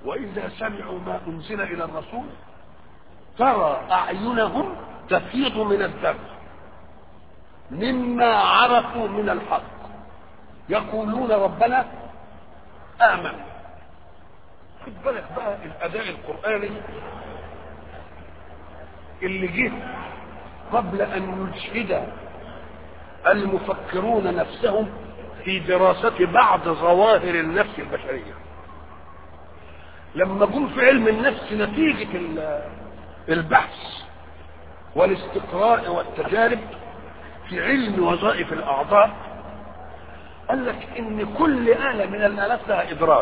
واذا سمعوا ما انزل الى الرسول ترى اعينهم تفيض من الدم مما عرفوا من الحق يقولون ربنا امن خد بالك بقى الاداء القراني اللي جه قبل ان يجهد المفكرون نفسهم في دراسة بعض ظواهر النفس البشرية لما جم في علم النفس نتيجة البحث والاستقراء والتجارب في علم وظائف الأعضاء قال لك إن كل آلة من الآلات لها إدراك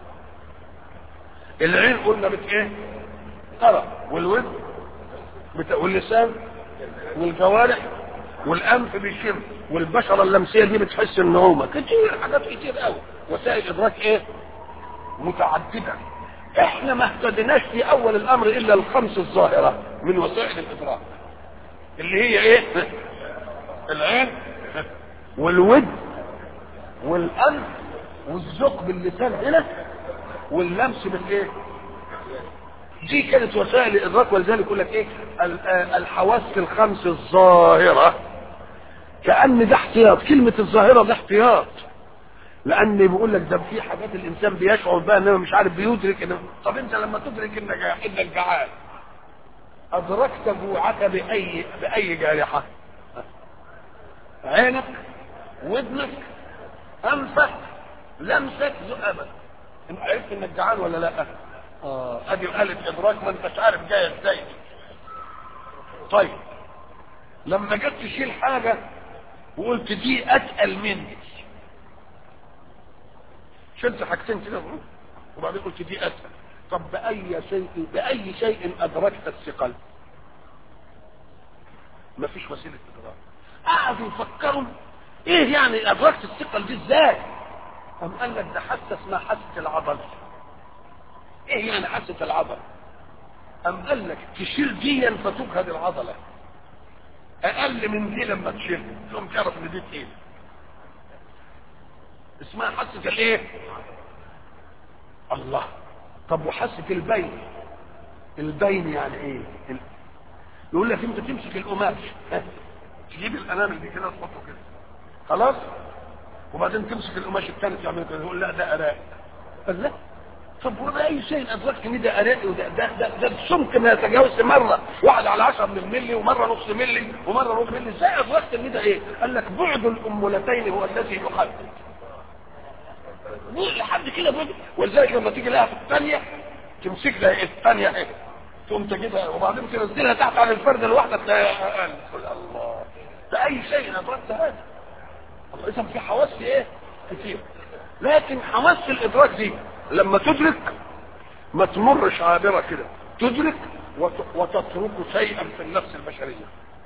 العين قلنا بت إيه؟ ترى والودن بت... واللسان والجوارح والانف بيشم والبشره اللمسيه دي بتحس ان هما كتير حاجات كتير قوي وسائل ادراك ايه متعدده احنا ما اهتديناش في اول الامر الا الخمس الظاهره من وسائل الادراك اللي هي ايه العين والود والانف والذوق باللسان هنا واللمس بالايه دي كانت وسائل الادراك ولذلك يقول لك ايه الحواس الخمس الظاهره كان ده احتياط كلمه الظاهره ده احتياط لان بيقول لك ده في حاجات الانسان بيشعر بها انه مش عارف بيدرك انه طب انت لما تدرك انك انك جعان ادركت جوعك باي باي جارحه عينك ودنك انفك لمسك ذؤبك انت عرفت انك جعان ولا لا اه ادي آلة ادراك ما انتش عارف جايه ازاي طيب لما جت تشيل حاجه وقلت دي اتقل مني شلت حاجتين كده وبعدين قلت دي اتقل طب باي شيء باي شيء ادركت الثقل مفيش وسيله ادراك قعدوا يفكروا ايه يعني ادركت الثقل دي ازاي قام قال لك ده حاسه اسمها حاسه العضل ايه يعني حاسه العضل قام قال لك تشيل ديا فتجهد العضله اقل من دي لما تشيل تقوم تعرف ان دي تقيل اسمها حاسه الايه الله طب وحاسه البين البين يعني ايه ال... يقول لك انت تمسك القماش تجيب الانامل دي كده تحطه كده خلاص وبعدين تمسك القماش الثاني تعمل كده يقول لا ده اراء قال لا طب وما اي شيء ادركت ان ده اراء وده ده ده, ده السمك ما يتجاوزش مره واحد على 10 من الملي ومره نص ملي ومره ربع ملي ازاي ادركت ان ده ايه؟ قال لك بعد الامولتين هو الذي يحدد لحد كده بعد ولذلك لما تيجي لها في الثانيه تمسك لها ايه الثانيه ايه تقوم تجيبها وبعدين تنزلها تحت على الفرده الواحده تلاقيها اقل الله ده اي شيء ادركت هذا الله اذا في حواس ايه كتير لكن حواس الادراك دي لما تدرك ما تمرش عابرة كده تدرك وت... وتترك شيئا في النفس البشرية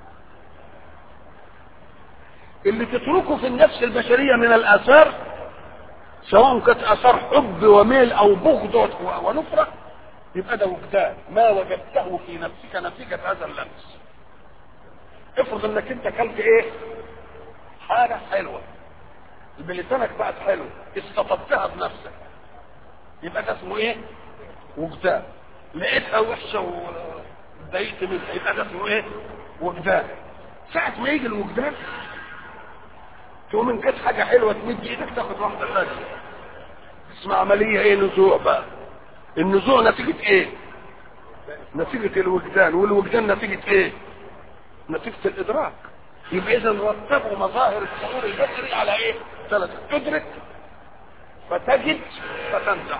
اللي تتركه في النفس البشرية من الآثار سواء كانت آثار حب وميل أو بغض و... ونفرة يبقى ده وجدان ما وجدته في نفسك نتيجة هذا اللمس افرض انك انت كلت ايه حاجة حلوة بلسانك بقت حلوة استطبتها بنفسك يبقى ده اسمه ايه وجدان لقيتها وحشه واتضايقت منها يبقى ده اسمه ايه وجدان ساعة ما يجي الوجدان تقوم ان كانت حاجة حلوة تمد ايدك تاخد واحدة ثانية اسمها عملية ايه نزوع بقى النزوع نتيجة ايه نتيجة الوجدان والوجدان نتيجة ايه نتيجة الادراك يبقى اذا رتبوا مظاهر الشعور البشري على ايه ثلاثة تدرك فتجد فتنزع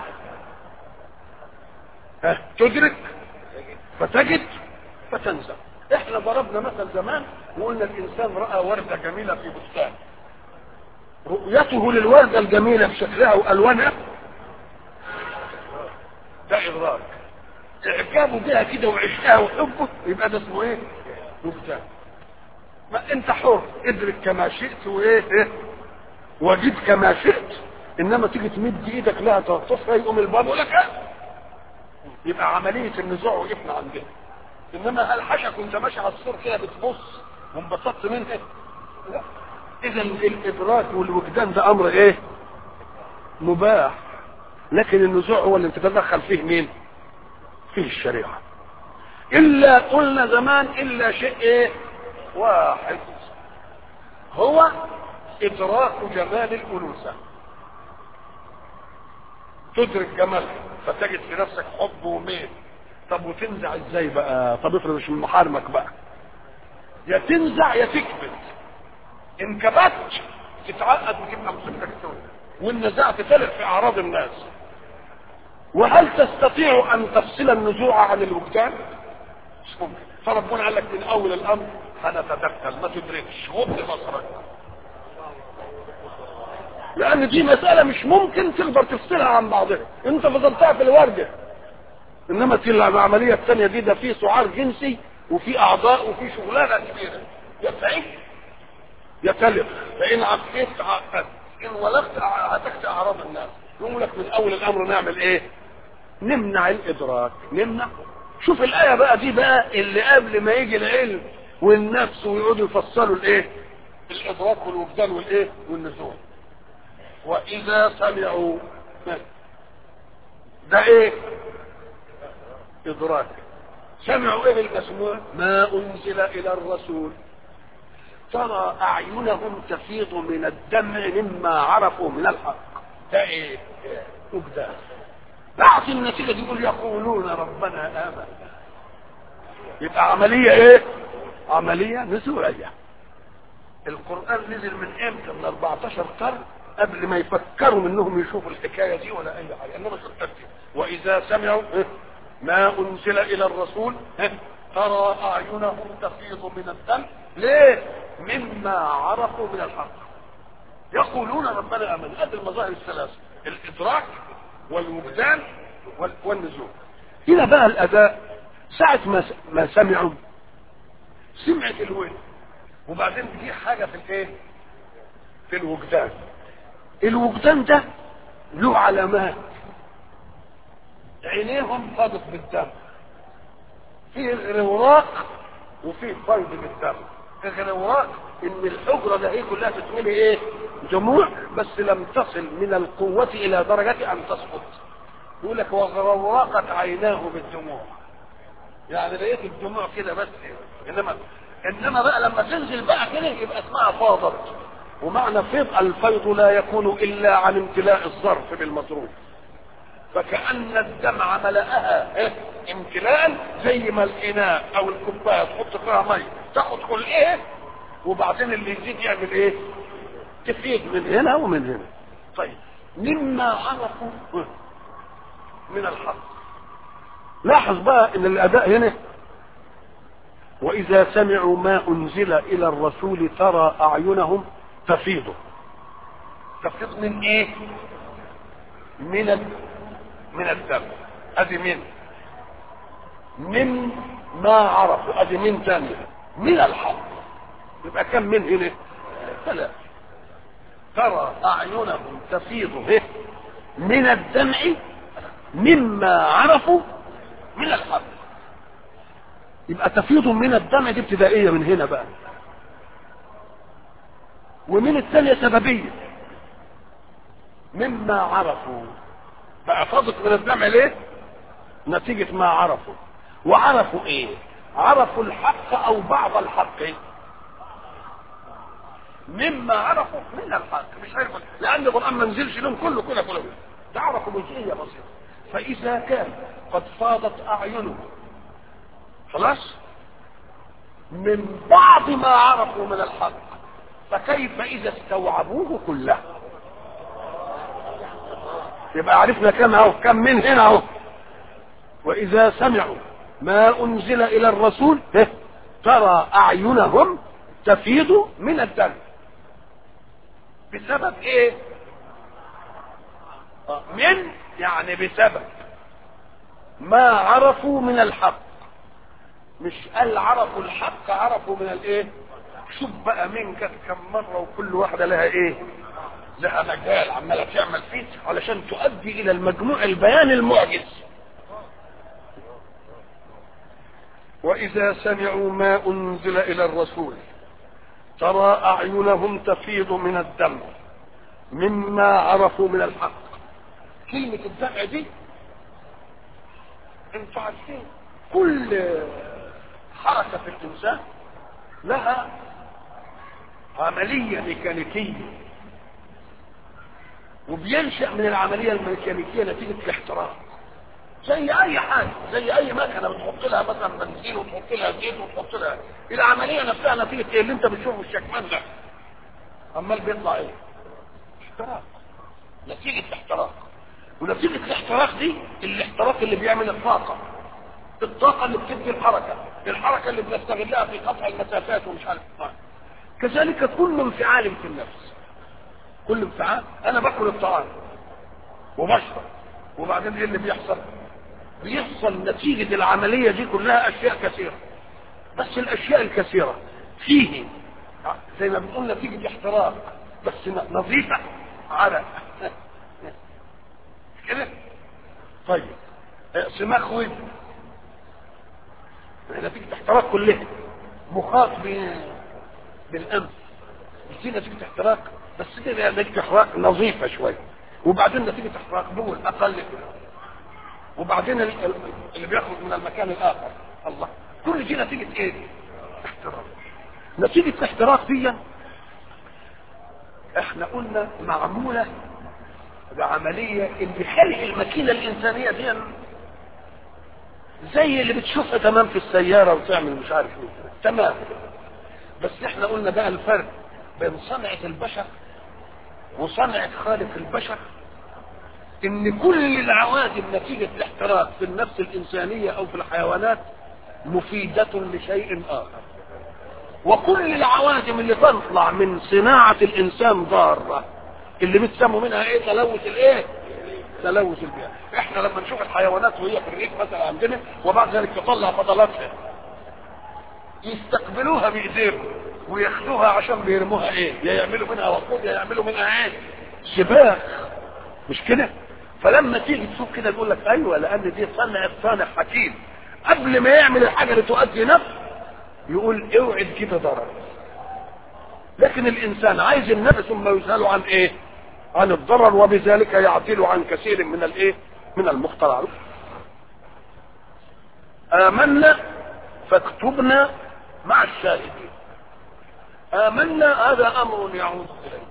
ها تدرك فتجد فتنزع احنا ضربنا مثل زمان وقلنا الانسان راى ورده جميله في بستان رؤيته للورده الجميله بشكلها والوانها ده ادراك اعجابه بها كده وعشقها وحبه يبقى ده اسمه ايه بستان ما انت حر ادرك كما شئت وايه ايه وجد كما شئت انما تيجي تمد ايدك لها تغطسها يقوم الباب يقول لك يبقى عمليه النزوع وقفنا عندها انما هل حشا كنت ماشي على السور كده بتبص وانبسطت منها لا اذا الادراك والوجدان ده امر ايه مباح لكن النزوع هو اللي تتدخل فيه مين فيه الشريعة الا قلنا زمان الا شيء ايه واحد هو ادراك جمال الانوثه تدرك جمالها فتجد في نفسك حب وميل طب وتنزع ازاي بقى طب افرض مش من محارمك بقى يا تنزع يا تكبت ان كبت تتعقد وتبقى مصيبتك سودة وان نزعت تلف في اعراض الناس وهل تستطيع ان تفصل النزوع عن الوجدان مش ممكن فربنا قال لك من اول الامر هنتدخل ما تدركش غض بصرك لان دي مسألة مش ممكن تقدر تفصلها عن بعضها انت فضلتها في الوردة انما في العملية الثانية دي ده في سعار جنسي وفي اعضاء وفي شغلانة كبيرة يا سعيد يا كلب فان عفيت عقدت ان ولغت هتكت اعراض الناس يقول لك من اول الامر نعمل ايه نمنع الادراك نمنع شوف الايه بقى دي بقى اللي قبل ما يجي العلم والنفس ويقعدوا يفصلوا الايه الادراك والوجدان والايه والنزول واذا سمعوا ده ايه ادراك سمعوا ايه المسموع ما انزل الى الرسول ترى اعينهم تفيض من الدمع مما عرفوا من الحق ده ايه وجدان بعد النتيجه دي يقول يقولون ربنا امنا يبقى عمليه ايه عمليه نزوليه القران نزل من امتى من 14 قرن قبل ما يفكروا منهم يشوفوا الحكايه دي ولا اي حاجه انما شفتها واذا سمعوا ما انزل الى الرسول ترى اعينهم تفيض من الدم ليه مما عرفوا من الحق يقولون ربنا امن هذه المظاهر الثلاث الادراك والوجدان والنزول هنا بقى الاداء ساعة ما ما سمعوا سمعت الوين وبعدين بيجي حاجة في الايه في الوجدان الوجدان ده له علامات عينيهم فاضت بالدم في غرواق وفي فيض بالدم الغرواق ان الحجرة ده هي كلها تتملي ايه دموع بس لم تصل من القوة الى درجة ان تسقط يقول لك وغرورقت عيناه بالدموع يعني لقيت الدموع كده بس انما انما بقى لما تنزل بقى كده يبقى اسمها فاضت ومعنى فيض الفيض لا يكون الا عن امتلاء الظرف بالمصروف فكأن الدمع ملأها إيه؟ امتلاء زي ما الإناء أو الكوباية تحط فيها مية تاخد كل إيه وبعدين اللي يزيد يعمل إيه تفيض من هنا ومن هنا طيب مما عرفوا من الحق لاحظ بقى ان الاداء هنا واذا سمعوا ما انزل الى الرسول ترى اعينهم تفيض تفيض من ايه من ال... من الدم ادي من من ما عرفوا ادي من ثانية من الحق يبقى كم من هنا ثلاث ترى اعينهم تفيض به من الدمع مما عرفوا من الحق يبقى تفيض من الدمع دي ابتدائيه من هنا بقى ومن الثانيه سببيه مما عرفوا بقى فاضت من الدمع ليه نتيجه ما عرفوا وعرفوا ايه عرفوا الحق او بعض الحق مما عرفوا من الحق مش عارف لان القران ما نزلش لهم كله كله كله ده عرفوا جزئيه بسيطه فاذا كان قد فاضت اعينهم خلاص من بعض ما عرفوا من الحق فكيف اذا استوعبوه كله يبقى عرفنا كم اهو كم من هنا اهو واذا سمعوا ما انزل الى الرسول ترى اعينهم تفيض من الدم بسبب ايه من يعني بسبب ما عرفوا من الحق مش قال عرفوا الحق عرفوا من الايه شوف بقى من كانت كم مره وكل واحده لها ايه لها مجال عماله تعمل فيه علشان تؤدي الى المجموع البيان المعجز واذا سمعوا ما انزل الى الرسول ترى اعينهم تفيض من الدم مما عرفوا من الحق كلمة الدمع دي انتوا عارفين كل حركة في الإنسان لها عملية ميكانيكية وبينشأ من العملية الميكانيكية نتيجة الاحتراق زي أي حاجة زي أي مكنة بتحط لها مثلا بنزين وتحط لها زيت وتحط لها العملية نفسها نتيجة إيه اللي أنت بتشوفه الشكمان ده عمال بيطلع إيه؟ احتراق نتيجة الاحتراق ونتيجة الاحتراق دي الاحتراق اللي بيعمل الطاقة الطاقة اللي بتدي الحركة الحركة اللي بنستغلها في قطع المسافات ومش عارف كذلك كل انفعال في النفس كل انفعال انا باكل الطعام وبشرب وبعدين ايه اللي بيحصل بيحصل نتيجة العملية دي كلها اشياء كثيرة بس الاشياء الكثيرة فيه زي ما بنقول نتيجة احتراق بس نظيفة عرق كده طيب سماخ ودن نتيجة احتراق كلها مخاط بالانف مش دي نتيجة احتراق بس دي نتيجة احتراق نظيفة شوية وبعدين نتيجة احتراق بول اقل وبعدين اللي بيخرج من المكان الاخر الله كل دي نتيجة ايه احتراق نتيجة الاحتراق دي احنا قلنا معمولة بعملية اللي خلق الماكينة الانسانية دي زي اللي بتشوفها تمام في السيارة وتعمل مش عارف ايه تمام بس احنا قلنا بقى الفرق بين صنعة البشر وصنعة خالق البشر ان كل العوادم نتيجة الاحتراق في النفس الانسانية او في الحيوانات مفيدة لشيء اخر وكل العوادم اللي تطلع من صناعة الانسان ضارة اللي بتسموا منها ايه تلوث الايه تلوث البيئة احنا لما نشوف الحيوانات وهي في الريف مثلا عندنا وبعد ذلك تطلع فضلاتها يستقبلوها بايديهم وياخدوها عشان بيرموها ايه يا يعملوا منها وقود يا يعملوا منها ايه سباق مش كده فلما تيجي تشوف كده يقول لك ايوه لان دي صنع صانع حكيم قبل ما يعمل الحاجه اللي تؤدي نفس يقول اوعي تجيب ضرر لكن الانسان عايز النفس ثم يسال عن ايه عن الضرر وبذلك يعطل عن كثير من الايه من المخترعات آمنا فاكتبنا مع الشاهدين آمنا هذا أمر يعود إليه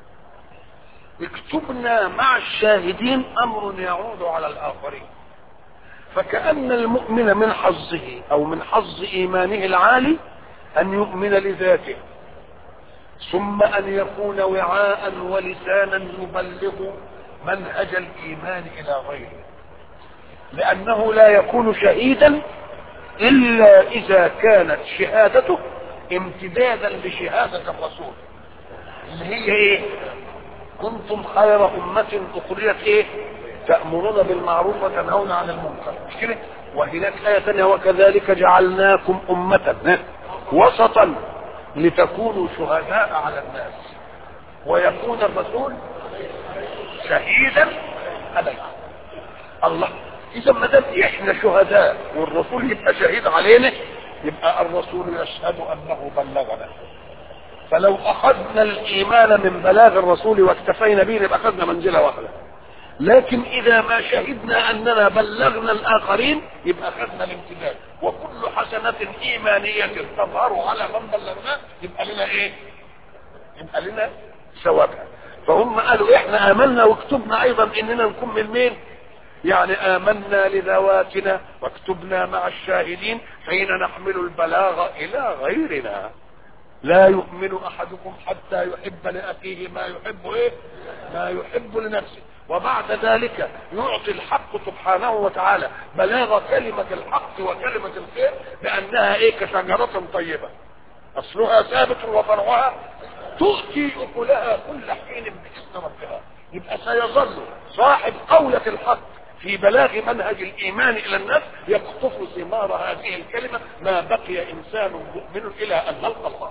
اكتبنا مع الشاهدين أمر يعود على الآخرين فكأن المؤمن من حظه أو من حظ إيمانه العالي أن يؤمن لذاته ثم أن يكون وعاء ولسانا يبلغ منهج الإيمان إلى غيره لأنه لا يكون شهيدا إلا إذا كانت شهادته امتدادا لشهادة الرسول اللي هي إيه كنتم خير أمة أخرجت إيه تأمرون بالمعروف وتنهون عن المنكر مش كده وهناك آية ثانية وكذلك جعلناكم أمة وسطا لتكونوا شهداء على الناس ويكون الرسول شهيدا عليكم الله اذا ما دام احنا شهداء والرسول يبقى شهيد علينا يبقى الرسول يشهد انه بلغنا فلو اخذنا الايمان من بلاغ الرسول واكتفينا به يبقى اخذنا منزله واحده لكن اذا ما شهدنا اننا بلغنا الاخرين يبقى اخذنا الامتداد وكل حسنة ايمانية تظهر على من بلغناه يبقى لنا ايه يبقى لنا ثوابها فهم قالوا احنا امنا واكتبنا ايضا اننا نكون من مين يعني امنا لذواتنا واكتبنا مع الشاهدين حين نحمل البلاغ الى غيرنا لا يؤمن احدكم حتى يحب لاخيه ما يحب ايه ما يحب لنفسه وبعد ذلك يعطي الحق سبحانه وتعالى بلاغ كلمة الحق وكلمة الخير بأنها ايه كشجرة طيبة أصلها ثابت وفرعها تؤتي أكلها كل حين بإذن ربها يبقى سيظل صاحب قولة الحق في بلاغ منهج الإيمان إلى الناس يقطف ثمار هذه الكلمة ما بقي إنسان مؤمن إلى أن نلقى الله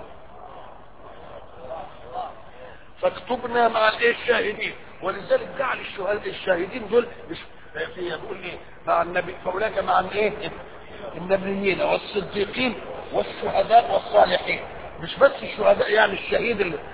فاكتبنا مع الايه الشاهدين ولذلك جعل الشهداء الشاهدين دول مش في يقول ايه مع النبي فاولئك مع الايه النبيين والصديقين والشهداء والصالحين مش بس الشهداء يعني الشهيد اللي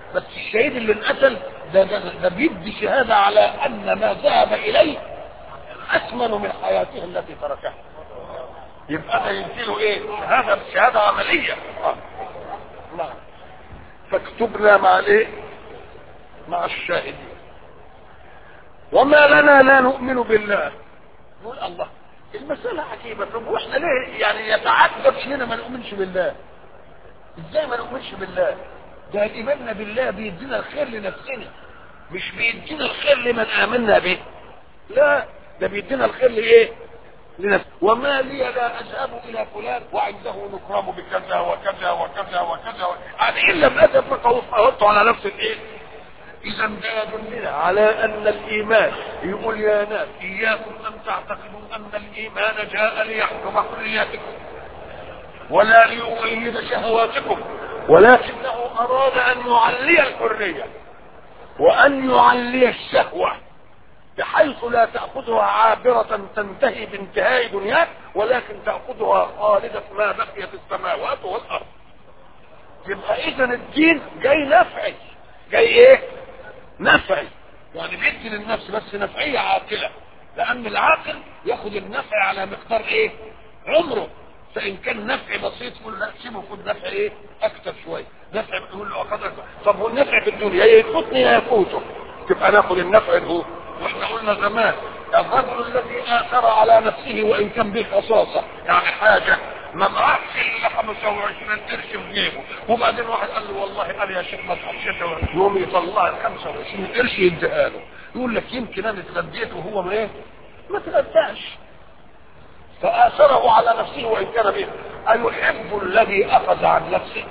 بس الشهيد اللي انقتل ده, ده, ده بيدي شهاده على ان ما ذهب اليه اثمن من حياته التي تركها يبقى ده يديله ايه شهاده شهاده عمليه آه. نعم فاكتبنا مع الايه مع الشاهدين وما لنا لا نؤمن بالله يقول الله المسألة عجيبة طب واحنا ليه يعني يتعجب اننا ما نؤمنش بالله ازاي ما نؤمنش بالله ده ايماننا بالله بيدينا الخير لنفسنا مش بيدينا الخير لمن امنا به لا ده بيدينا الخير لايه لنفسه وما لي لا اذهب الى فلان وعنده نكرم بكذا وكذا وكذا وكذا و... يعني ان لم اذهب فقهت على نفس الايه اذا ده يدلنا على ان الايمان يقول يا ناس اياكم ان تعتقدوا ان الايمان جاء ليحكم حرياتكم ولا ليقيد شهواتكم ولكنه اراد ان يعلي الحريه وان يعلي الشهوه بحيث لا تأخذها عابرة تنتهي بانتهاء دنياك ولكن تأخذها خالدة ما بقيت السماوات والأرض يبقى إذا الدين جاي نفعي جاي إيه؟ نفعي يعني بيدي للنفس بس نفعية عاقلة لأن العاقل ياخد النفع على مقدار إيه؟ عمره فإن كان نفع بسيط يقول لا سيبه خد نفع إيه؟ أكثر شوية نفع يقول له أخذ طب هو النفع في الدنيا يفوتني يا يفوته تبقى ناخد النفع اللي واحنا قلنا زمان الرجل الذي اثر على نفسه وان كان به خصاصه يعني حاجه ما معكش الا 25 قرش في جيبه وبعدين واحد قال له والله قال يا شيخ ما تحبش يوم يطلع ال 25 قرش يديها له يقول لك يمكن انا اتغديت وهو ما ايه؟ ما تغداش فاثره على نفسه وان كان به ايحب الذي اخذ عن نفسه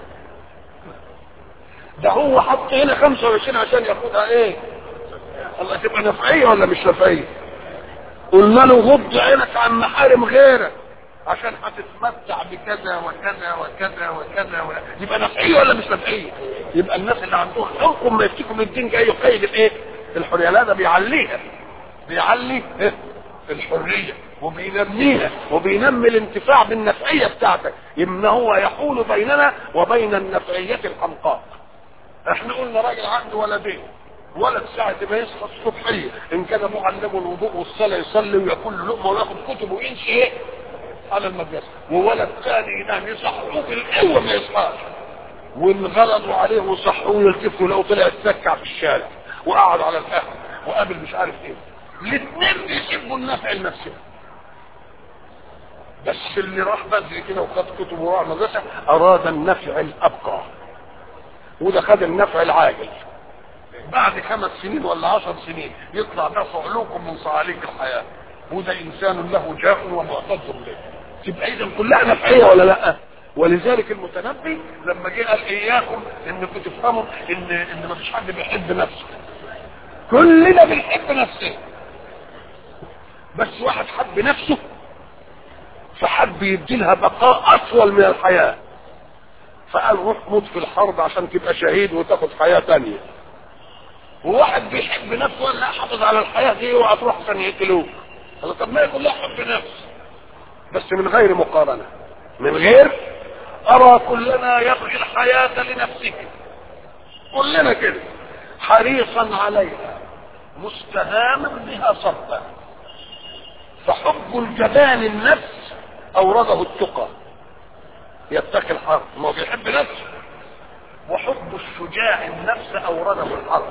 ده هو حط هنا 25 عشان ياخدها ايه؟ الله تبقى نفعية ولا مش نفعية قلنا له غض عينك عن محارم غيرك عشان هتتمتع بكذا وكذا وكذا وكذا و... يبقى نفعية ولا مش نفعية يبقى الناس اللي عندهم حقوق ما يفتكروا الدين جاي يقيد الايه الحرية لا ده بيعليها بيعلي إيه؟ الحرية وبينميها وبينمي الانتفاع بالنفعية بتاعتك ان هو يحول بيننا وبين النفعية الحمقاء احنا قلنا راجل عنده ولدين ولد ساعة ما يصحى الصبحية إن كان معلم الوضوء والصلاة يصلي وياكل لقمة وياخد كتب ويمشي إيه؟ على المدرسة وولد ثاني ينام يصحوه بالقوة ما يصحاش وانغلطوا عليه وصحوه يلتفوا لو طلع اتسكع في الشارع وقعد على القهوة وقابل مش عارف ايه الاثنين بيحبوا النفع النفسي بس اللي راح بدري كده وخد كتب وراح المدرسة أراد النفع الأبقى وده خد النفع العاجل بعد خمس سنين ولا عشر سنين يطلع ده صعلوك من صعاليك الحياة وده انسان له جاه ومعتز به تبقى اذا كلها نفعية ولا لا ولذلك المتنبي لما جه قال اياكم انكم تفهموا ان ان ما فيش حد بيحب نفسه كلنا بنحب نفسنا بس واحد حب نفسه فحب يديلها بقاء اطول من الحياه فقال روح موت في الحرب عشان تبقى شهيد وتاخد حياه تانيه وواحد بيحب نفسه ولا حافظ على الحياه دي وهتروح عشان يقتلوه قال طب ما هي كلها حب نفس بس من غير مقارنه من غير ارى كلنا يبغي الحياه لنفسه كلنا كده حريصا عليها مستهاما بها صبا فحب الجبان النفس اورده التقى يتقي الحرب ما هو بيحب نفسه وحب الشجاع النفس اورده الحرب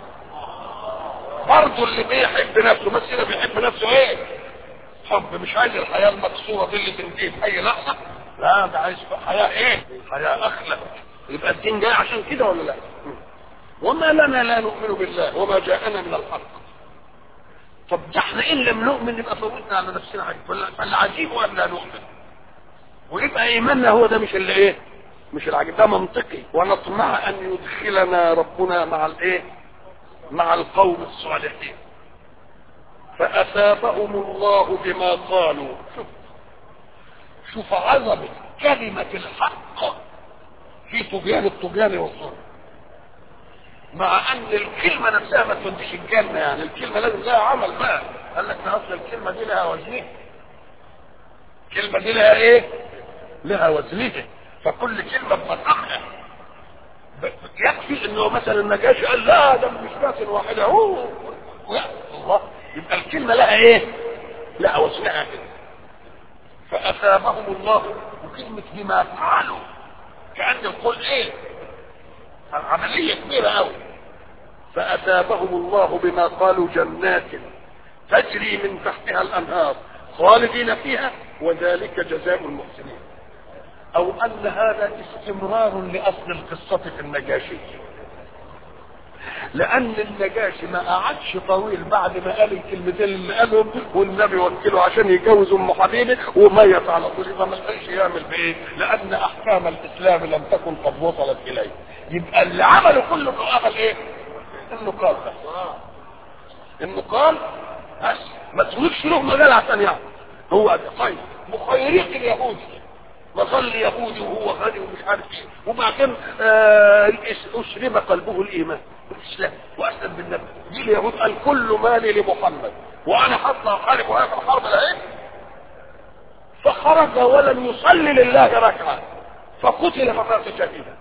برضه اللي بيحب نفسه بس اللي بيحب نفسه ايه حب مش عايز الحياه المكسوره دي اللي تنتهي في اي لحظه لا ده عايز حياه ايه حياه اخلق يبقى الدين جاي عشان كده ولا لا وما لنا لا نؤمن بالله وما جاءنا من الحق طب ده احنا ان لم نؤمن يبقى فوتنا على نفسنا حاجه فالعجيب ان لا نؤمن ويبقى ايماننا هو ده مش اللي ايه مش العجيب ده منطقي ونطمع ان يدخلنا ربنا مع الايه مع القوم الصالحين فاثابهم الله بما قالوا شوف شوف عظمه كلمه الحق في طغيان الطغيان والظلم مع ان الكلمه نفسها ما توديش الجنه يعني الكلمه لازم لها عمل بقى قال لك ده اصل الكلمه دي لها وزنها الكلمه دي لها ايه لها وزنها فكل كلمه بمقامها يكفي انه مثلا النجاشي قال لا ده مش ناس واحده هو الله يبقى الكلمه لها ايه؟ لها وزنها كده فاثابهم الله وكلمه بما فعلوا كان يقول ايه؟ عمليه كبيره قوي فاثابهم الله بما قالوا جنات تجري من تحتها الانهار خالدين فيها وذلك جزاء المحسنين او ان هذا استمرار لاصل القصة في النجاشي لان النجاشي ما قعدش طويل بعد ما قال الكلمتين اللي قالهم والنبي وكله عشان يجوز ام حبيبه وميت على طول يبقى ما لقاش يعمل بايه لان احكام الاسلام لم تكن قد وصلت اليه يبقى اللي عمله كله عمل ايه انه قال بس انه قال بس ما تقولش له مجال عشان يعمل هو ده طيب مخيرين اليهودي وظل يهودي وهو غني ومش عارف ايه وبعدين آه اشرب قلبه الايمان والاسلام واسلم بالنبي دي اليهود قال كل مالي لمحمد وانا هطلع خارج وهي الحرب ده ايه فخرج ولم يصلي لله ركعه فقتل فمات شهيدا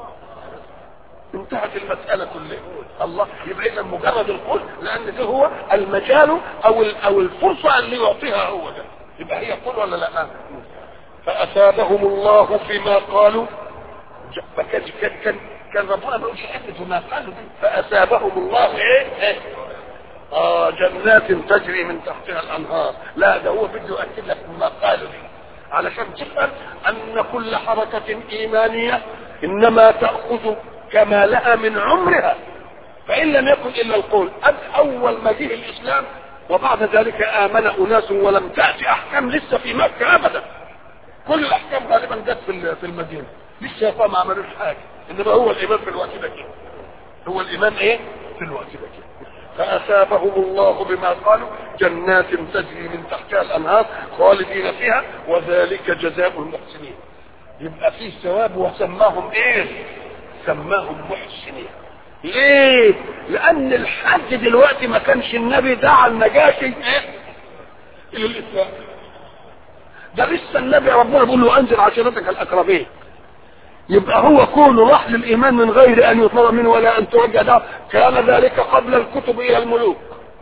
انتهت المسألة كلها الله يبقى إذا مجرد القول لأن ده هو المجال أو أو الفرصة اللي يعطيها هو ده يبقى هي قول ولا لا؟ فأثابهم الله فيما قالوا فكان كان كان كان ربنا ما يقولش حته ما قالوا فأثابهم الله إيه؟ إيه؟ آه جنات تجري من تحتها الأنهار لا ده هو بده يؤكد لك ما قالوا دي علشان تفهم أن كل حركة إيمانية إنما تأخذ كمالها من عمرها فإن لم يكن إلا القول أول ما جه الإسلام وبعد ذلك آمن أناس ولم تأتي أحكام لسه في مكة أبدا كل الأحكام غالبا جت في في المدينة لسه يا ما عملوش حاجة إنما هو الإيمان في الوقت ده كده هو الإيمان إيه في الوقت ده كده فأثابهم الله بما قالوا جنات تجري من تحتها الأنهار خالدين فيها وذلك جزاء المحسنين يبقى فيه ثواب وسماهم ايه سماهم محسنين ليه لان الحد دلوقتي ما كانش النبي دعا النجاشي ايه الى الاسلام ده لسه النبي ربنا بيقول له انزل عشيرتك الاقربين يبقى هو كونه راح للايمان من غير ان يطلب منه ولا ان توجه ده كان ذلك قبل الكتب الى الملوك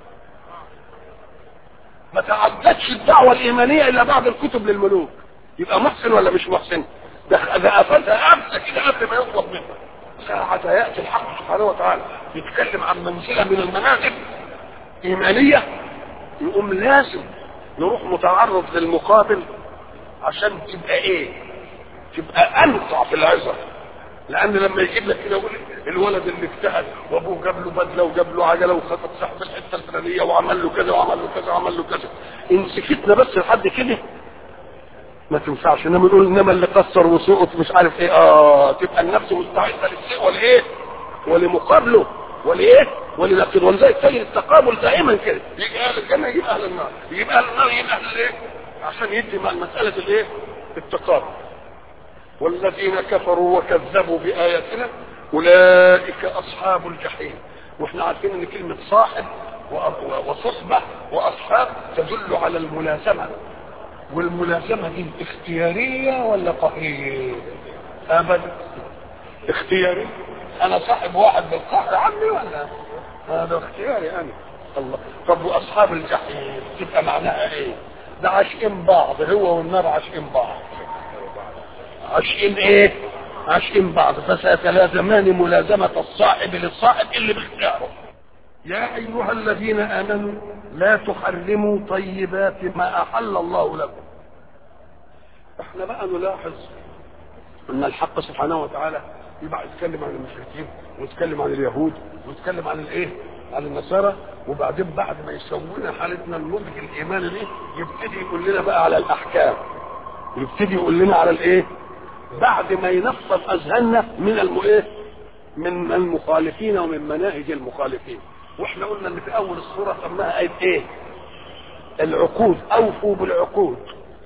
ما تعدتش الدعوه الايمانيه الا بعد الكتب للملوك يبقى محسن ولا مش محسن ده ده قفلها امسك كده قبل ما يطلب منه ساعة يأتي الحق سبحانه وتعالى يتكلم عن منزلة من المنازل إيمانية يقوم لازم نروح متعرض للمقابل عشان تبقى إيه؟ تبقى أنفع في العظة لأن لما يجيب لك كده يقول الولد اللي اجتهد وأبوه جاب له بدلة وجاب له عجلة وخطط صاحب الحتة الفلانية وعمل له كذا وعمل له كذا وعمل له كذا إن سكتنا بس لحد كده ما تنفعش انما نقول انما اللي قصر وسقط مش عارف ايه اه تبقى النفس مستعده للشيء ولايه ولمقابله ولايه ولنقد ولذلك تجد التقابل دائما كده يجي اهل الجنه يجيب اهل النار يجيب اهل النار يجيب اهل الايه عشان يدي مع مساله الايه التقابل والذين كفروا وكذبوا باياتنا اولئك اصحاب الجحيم واحنا عارفين ان كلمه صاحب وصحبه واصحاب تدل على الملازمه والملازمة دي اختيارية ولا قهرية ابدا اختياري انا صاحب واحد بالقهر عني ولا هذا اختياري انا الله طب واصحاب الجحيم تبقى معناها ايه ده عاشقين بعض هو والنار عاشقين بعض عاشقين ايه عاشقين بعض فسيتلازمان ملازمة الصاحب للصاحب اللي باختياره يا ايها الذين امنوا لا تحرموا طيبات ما احل الله لكم احنا بقى نلاحظ ان الحق سبحانه وتعالى يبقى يتكلم عن المشركين ويتكلم عن اليهود ويتكلم عن الايه عن النصارى وبعدين بعد ما يسوينا حالتنا النضج الايماني دي يبتدي يقول لنا بقى على الاحكام يبتدي يقول لنا على الايه بعد ما ينصب اذهاننا من الم ايه من المخالفين ومن مناهج المخالفين واحنا قلنا ان في اول الصوره سماها ايه ايه العقود اوفوا بالعقود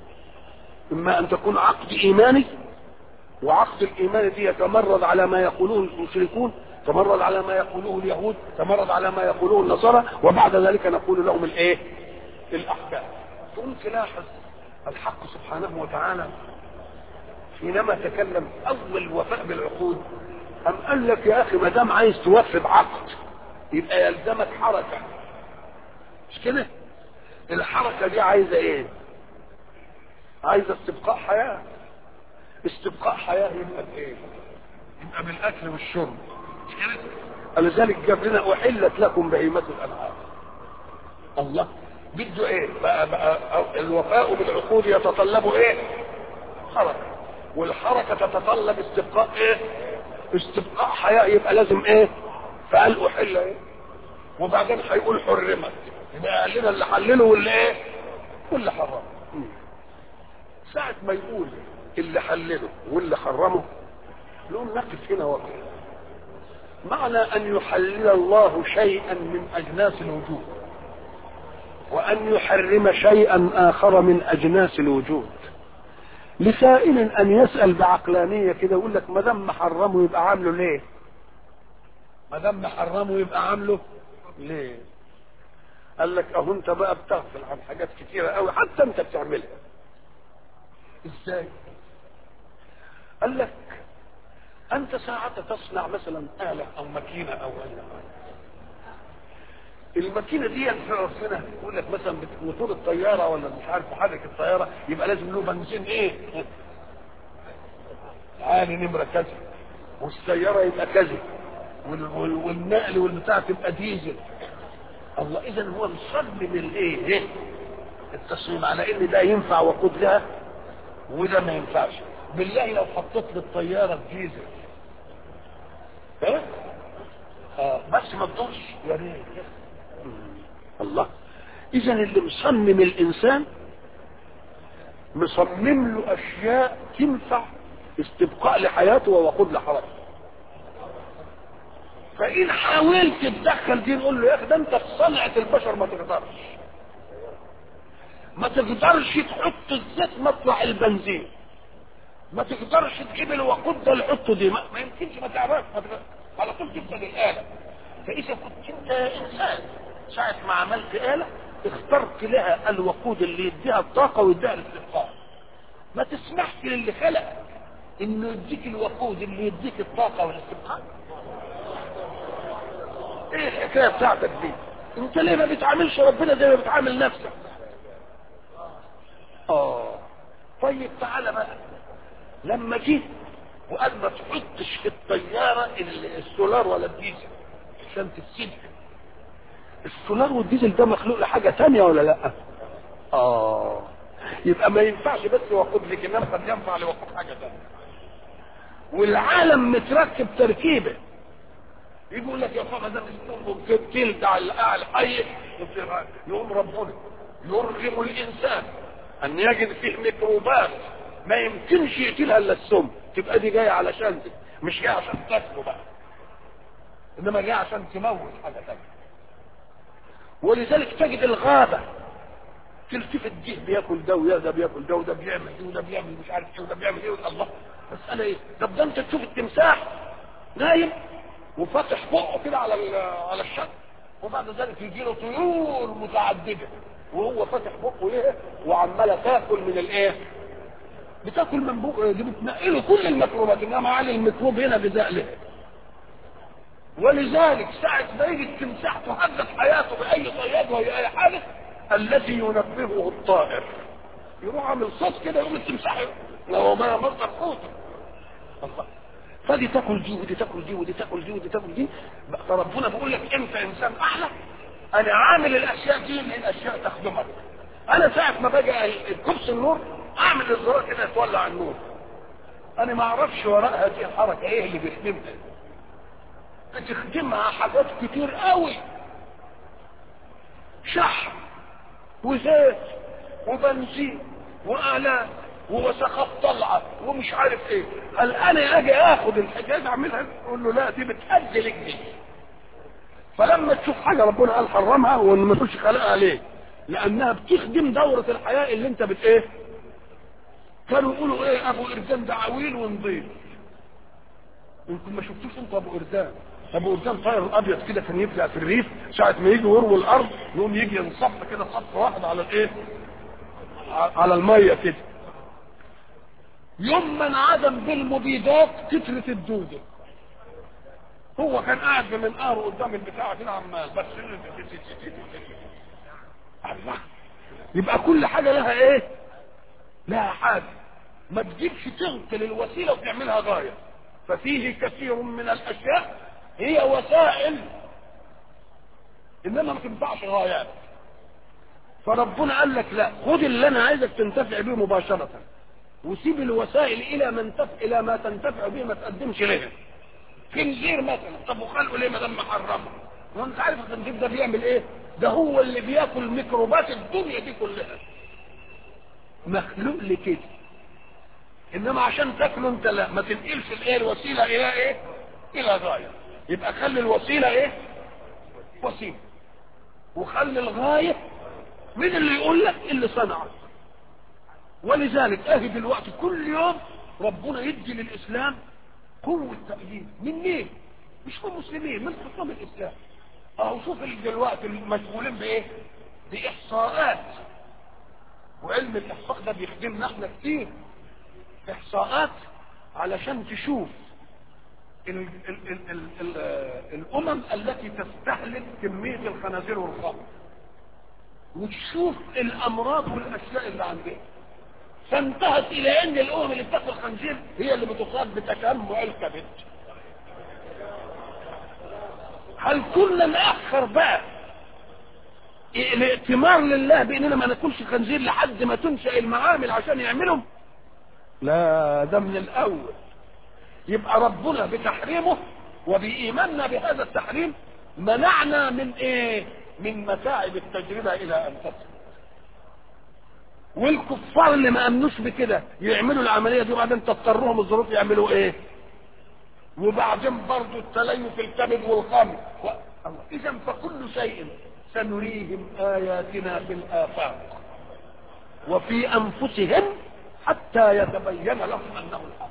اما ان تكون عقد ايماني وعقد الايمان دي يتمرد على ما يقولوه المشركون تمرد على ما يقولوه اليهود تمرد على ما يقولوه النصارى وبعد ذلك نقول لهم الايه الاحكام ثم تلاحظ الحق سبحانه وتعالى حينما تكلم اول وفاء بالعقود أم قال لك يا أخي ما دام عايز توفي بعقد يبقى يلزمك حركة مش كده؟ الحركة دي عايزة إيه؟ عايزة استبقاء حياة استبقاء حياة يبقى بإيه؟ يبقى بالأكل والشرب مش كده؟ ولذلك جاب لنا أحلت لكم بهيمة الأنعام الله بده ايه بقى بقى الوفاء بالعقود يتطلب ايه حركه والحركه تتطلب استبقاء ايه استبقاء حياه يبقى لازم ايه فقال احل ايه وبعدين هيقول حرمت يبقى قال لنا اللي حلله واللي ايه واللي حرمه ساعة ما يقول اللي حلله واللي حرمه نقوم نقف هنا وقف معنى ان يحلل الله شيئا من اجناس الوجود وأن يحرم شيئا آخر من أجناس الوجود لسائل أن يسأل بعقلانية كده يقول لك ما دام محرمه يبقى عامله ليه؟ ما دام محرمه يبقى عامله ليه؟ قال لك أهو أنت بقى بتغفل عن حاجات كتيرة أوي حتى أنت بتعملها. إزاي؟ قال لك أنت ساعة تصنع مثلا آلة أو ماكينة أو أي حاجة الماكينه دي في عرفنا يقول لك مثلا موتور الطياره ولا مش عارف محرك الطياره يبقى لازم له بنزين ايه؟ عالي نمره كذا والسياره يبقى كذا والنقل والبتاع تبقى ديزل الله اذا هو مصمم الايه؟ التصميم على ان ده ينفع وقود لها وده ما ينفعش بالله لو حطيت للطياره ديزل ها؟ آه بس ما تدورش يا ريت الله اذا اللي مصمم الانسان مصمم له اشياء تنفع استبقاء لحياته ووقود لحركته فان حاولت تتدخل دي نقول له يا اخي ده انت في صنعه البشر ما تقدرش ما تقدرش تحط الزيت مطلع البنزين ما تقدرش تجيب الوقود ده الحطه دي ما, ما يمكنش ما تعرفش على طول تفسد الاله فاذا كنت انت انسان ساعة ما عملت آلة اخترت لها الوقود اللي يديها الطاقة ويديها الاستبقاء ما تسمحش للي خلق انه يديك الوقود اللي يديك الطاقة والاستبقاء ايه الحكاية بتاعتك دي انت ليه ما بتعاملش ربنا زي ما بتعامل نفسك اه طيب تعالى بقى لما جيت وقال ما تحطش في الطيارة السولار ولا الديزل عشان تتسدح السولار والديزل ده مخلوق لحاجة تانية ولا لا اه يبقى ما ينفعش بس وقود لك انما قد ينفع لوقود حاجة تانية والعالم متركب تركيبه يقول لك يا فما ده مستنبط تلت على الحي يقوم ربنا يرغم الانسان ان يجد فيه ميكروبات ما يمكنش يقتلها الا السم تبقى دي جايه علشان دي مش جايه عشان تاكله بقى انما جايه عشان تموت حاجه ثانيه ولذلك تجد الغابه تلتفت دي بياكل ده ويا ده بياكل ده وده بيعمل دي وده بيعمل مش عارف ايه وده بيعمل ايه الله مسألة ايه؟ طب ده انت تشوف التمساح نايم وفاتح بقه كده على على الشط وبعد ذلك يجي له طيور متعدده وهو فاتح بقه ايه وعماله تاكل من الايه؟ بتاكل من بقه دي بتنقله كل الميكروبات انما على الميكروب هنا غذاء له ولذلك ساعة ما يجي التمساح تهدد حياته بأي صياد وهي أي حاجة التي ينبهه الطائر يروح عامل صوت كده يقوم التمساح لو ما مصدر قوته الله فدي تاكل دي ودي تاكل دي ودي تاكل دي ودي تاكل دي فربنا بيقول لك انت انسان اعلى انا عامل الاشياء دي من اشياء تخدمك انا ساعة ما باجي كبس النور اعمل الزرار كده يتولع النور انا ما اعرفش وراء هذه الحركة ايه اللي بيخدمها بتخدمها حاجات كتير قوي شحم وزيت وبنزين واعلام ووسخات طلعه ومش عارف ايه قال انا اجي اخد الحكايه دي اعملها اقول له لا دي بتأدي لك دي فلما تشوف حاجه ربنا قال حرمها وما تقولش خلقها ليه لانها بتخدم دوره الحياه اللي انت بت ايه كانوا يقولوا ايه ابو اردان ده عويل ونضيف يمكن ما شفتوش انت ابو اردان ابو اردان طاير الابيض كده كان يفلق في الريف ساعه ما يجي يروي الارض يقوم يجي ينصف كده صف واحد على الايه على الميه كده يوم ما انعدم بالمبيدات كترت الدوده هو كان قاعد بمنقاره قدام البتاع كده عمال بس الله يبقى كل حاجه لها ايه لها حاجه ما تجيبش تغفل الوسيله وتعملها غايه ففيه كثير من الاشياء هي وسائل انما ما تنفعش غايات فربنا قال لك لا خد اللي انا عايزك تنتفع به مباشره وسيب الوسائل الى من تف... الى ما تنتفع به ما تقدمش لها خنزير مثلا طب وخلقه ليه ما دام محرمه وانت عارف الخنزير ده بيعمل ايه ده هو اللي بياكل ميكروبات الدنيا دي كلها مخلوق لكده انما عشان تاكله انت لا ما تنقلش الايه الوسيله الى ايه الى غايه يبقى خلي الوسيله ايه وسيله وخلي الغايه مين اللي يقول لك اللي صنعه ولذلك اهي دلوقتي كل يوم ربنا يدي للاسلام قوه تأييد من مين مش من المسلمين من حكام الاسلام اهو شوف دلوقتي المشغولين بايه باحصاءات وعلم الاحصاء ده بيخدمنا احنا كتير احصاءات علشان تشوف ال ال ال ال ال الامم التي تستهلك كميه الخنازير والخمر وتشوف الامراض والاشياء اللي عندها فانتهت الى ان الامم اللي بتاكل خنزير هي اللي بتصاب بتجمع الكبد هل كنا ناخر بقى الائتمار لله باننا ما ناكلش خنزير لحد ما تنشا المعامل عشان يعملهم لا ده من الاول يبقى ربنا بتحريمه وبايماننا بهذا التحريم منعنا من ايه من متاعب التجربه الى ان تصل والكفار اللي ما امنوش بكده يعملوا العمليه دي وبعدين تضطرهم الظروف يعملوا ايه وبعدين برضه التليف الكبد والخمر و... اذا فكل شيء سنريهم اياتنا في الافاق وفي انفسهم حتى يتبين لهم انه الحق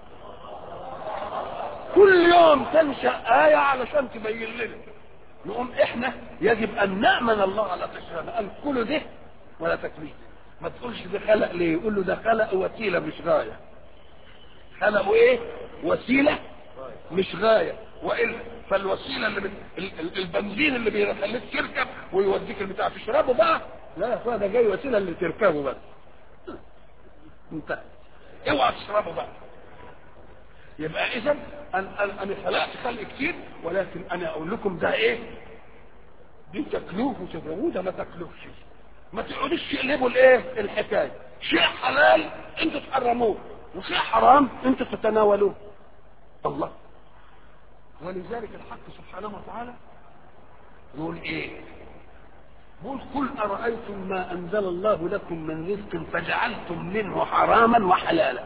كل يوم تنشا ايه علشان تبين لنا نقوم احنا يجب ان نامن الله على تشريعنا قال كل ده ولا تكليف ما تقولش ده خلق ليه يقول له ده خلق وسيله مش غايه خلقوا ايه وسيله مش غايه والا فالوسيله اللي بت... ال- ال- البنزين اللي بيخليك تركب ويوديك البتاع تشربه بقى لا يا اخويا ده جاي وسيله اللي تركبه بس انت اوعى تشربه بقى يبقى اذا انا انا خلقت خلق كتير ولكن انا اقول لكم ده ايه دي تكلوف وتفهموه ده ما تكلفش ما تقعدوش تقلبوا الايه الحكايه شيء حلال انتوا تحرموه وشيء حرام انتوا تتناولوه الله ولذلك الحق سبحانه وتعالى يقول ايه يقول قل ارايتم ما انزل الله لكم من رزق فجعلتم منه حراما وحلالا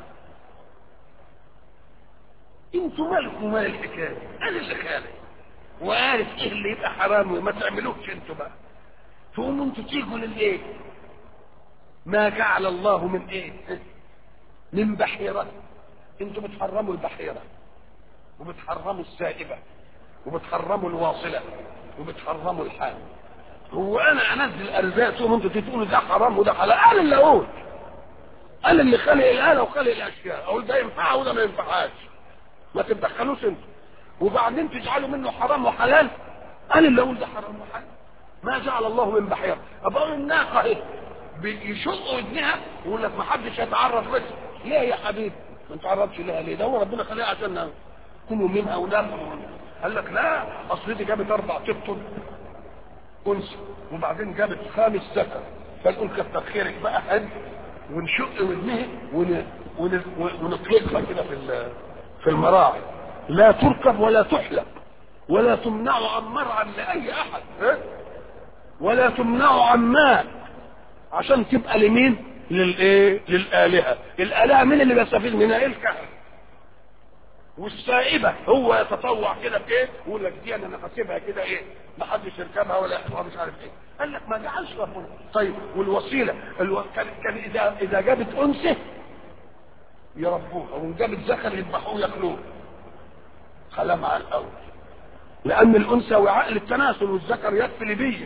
انتوا مالكم مال الحكايه انا اللي خالق وعارف ايه اللي يبقى حرام وما تعملوش انتوا بقى تقوموا انتوا تيجوا للايه ما جعل الله من ايه من بحيرة انتوا بتحرموا البحيرة وبتحرموا السائبة وبتحرموا الواصلة وبتحرموا الحال هو انا انزل ارزاق تقوموا انتوا تقولوا ده حرام وده حلال انا اللي اقول انا اللي خلق الاله وخلق الاشياء اقول ده ينفع وده ما ينفعهاش ما تتدخلوش انتوا وبعدين تجعلوا منه حرام وحلال انا اللي اقول ده حرام وحلال ما جعل الله من بحيرة أبقى الناقة اهي بيشقوا ودنها ويقول لك ما حدش يتعرض بس ليه يا حبيبي ما نتعرضش لها ليه ده هو ربنا خليها عشان كلوا منها وناكل قال لك لا اصل دي جابت اربع تبطل انثى وبعدين جابت خامس ذكر فنقول كتر خيرك بقى حد ونشق ودنها ون... ون... ونطلقها كده في ال- في المراعي لا تركب ولا تحلب ولا تمنع عن مرعى لاي احد ها؟ ولا تمنع عن ماء عشان تبقى لمين للايه للالهه الالهه مين اللي بيستفيد منها ايه الكهنه والسائبه هو يتطوع كده بايه يقول لك دي انا هسيبها كده ايه ما حدش يركبها ولا يحطها مش عارف ايه قال لك ما جعلش ربنا طيب والوسيله الو... كان, كان اذا اذا جابت انثى يربوها وان جابت ذكر يذبحوه ياكلوه خلاه مع الاول لان الانثى وعاء للتناسل والذكر يكفي لبيه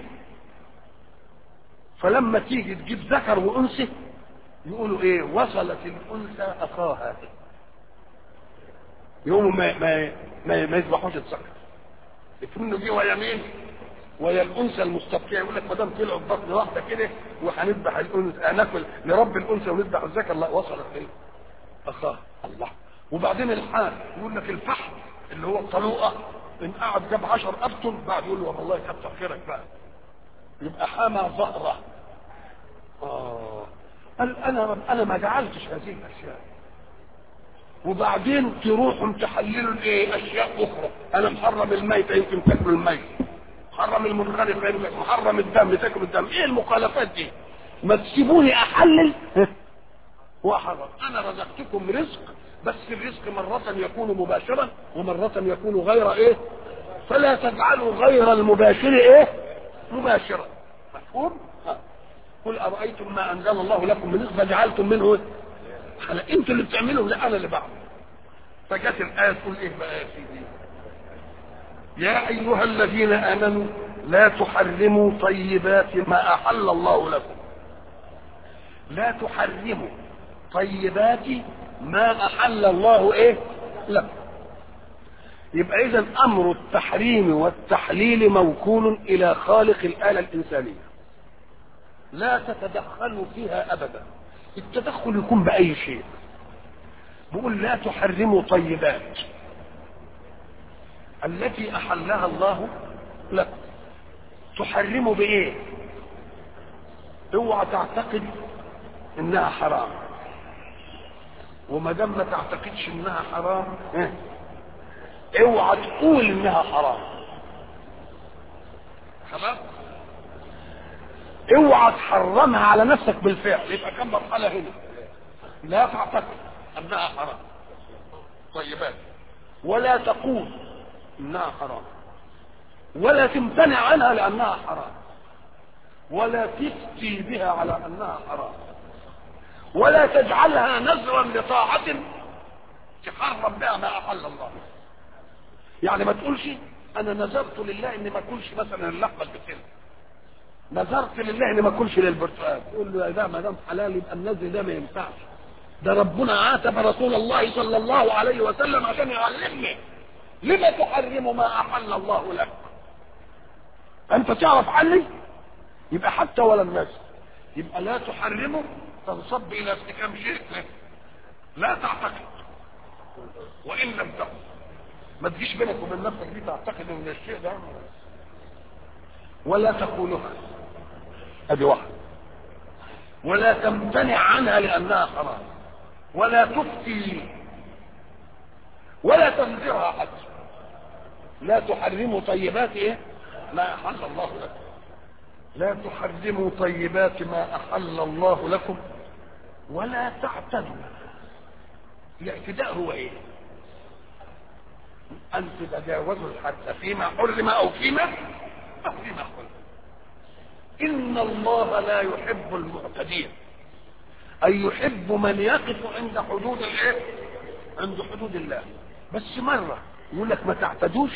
فلما تيجي تجيب ذكر وانثى يقولوا ايه وصلت الانثى اخاها يقوموا ما ما ما, ما يذبحوش الذكر منه جه ويا مين؟ ويا الانثى المستبقيه يقول لك ما دام طلعوا في بطن واحده كده وهنذبح الانثى هناكل لرب الانثى ونذبح الذكر لا وصلت ايه؟ اخاه الله وبعدين الحال يقول لك الفحم اللي هو الطلوقه ان قعد جاب 10 ابطن بعد يقول له والله كتر خيرك بقى يبقى حمى ظهره اه قال انا انا ما جعلتش هذه الاشياء وبعدين تروحوا تحللوا الايه اشياء اخرى انا محرم الميت يمكن تاكلوا الميت محرم المنخرط يمكن محرم الدم تاكلوا الدم ايه المخالفات دي ما تسيبوني احلل واحرم انا رزقتكم رزق بس الرزق مرة يكون مباشرا ومرة يكون غير ايه فلا تجعلوا غير المباشر ايه مباشرا مفهوم ها. قل ارايتم ما انزل الله لكم من رزق فجعلتم منه ايه حلا انتوا اللي بتعملوا لا انا اللي بعمل فجت الايه تقول ايه بقى يا سيدي يا ايها الذين امنوا لا تحرموا طيبات ما احل الله لكم لا تحرموا طيبات ما احل الله ايه لكم يبقى اذا امر التحريم والتحليل موكول الى خالق الاله الانسانيه لا تتدخلوا فيها ابدا التدخل يكون باي شيء بيقول لا تحرموا طيبات التي احلها الله لكم تحرموا بايه اوعى تعتقد انها حرام وما دام ما تعتقدش انها حرام اه اوعى تقول انها حرام خلاص اوعى تحرمها على نفسك بالفعل يبقى كم مرحله هنا لا تعتقد انها حرام طيبات ولا تقول انها حرام ولا تمتنع عنها لانها حرام ولا تفتي بها على انها حرام ولا تجعلها نذرا لطاعة تحرم بها ما احل الله يعني ما تقولش انا نذرت لله اني ما اكلش مثلا اللحمه البسله نذرت لله اني ما اكلش للبرتقال تقول له ده ما دام حلال يبقى النذر ده ما ينفعش ده ربنا عاتب رسول الله صلى الله عليه وسلم عشان يعلمني لما تحرم ما احل الله لك انت تعرف عني يبقى حتى ولا الناس يبقى لا تحرمه تنصب الى ارتكاب شيء لا تعتقد وان لم تكن ما تجيش بينك وبين نفسك دي تعتقد ان الشيء ده ولا تقولها ادي واحد ولا تمتنع عنها لانها حرام ولا تفتي ولا تنذرها حتى لا تحرموا طيبات ايه ما احل الله لكم لا تحرموا طيبات ما احل الله لكم ولا تعتدوا الاعتداء هو ايه ان تتجاوزوا الحد فيما حرم او فيما او فيما حرم ان الله لا يحب المعتدين اي يحب من يقف عند حدود الايه عند حدود الله بس مره يقول لك ما تعتدوش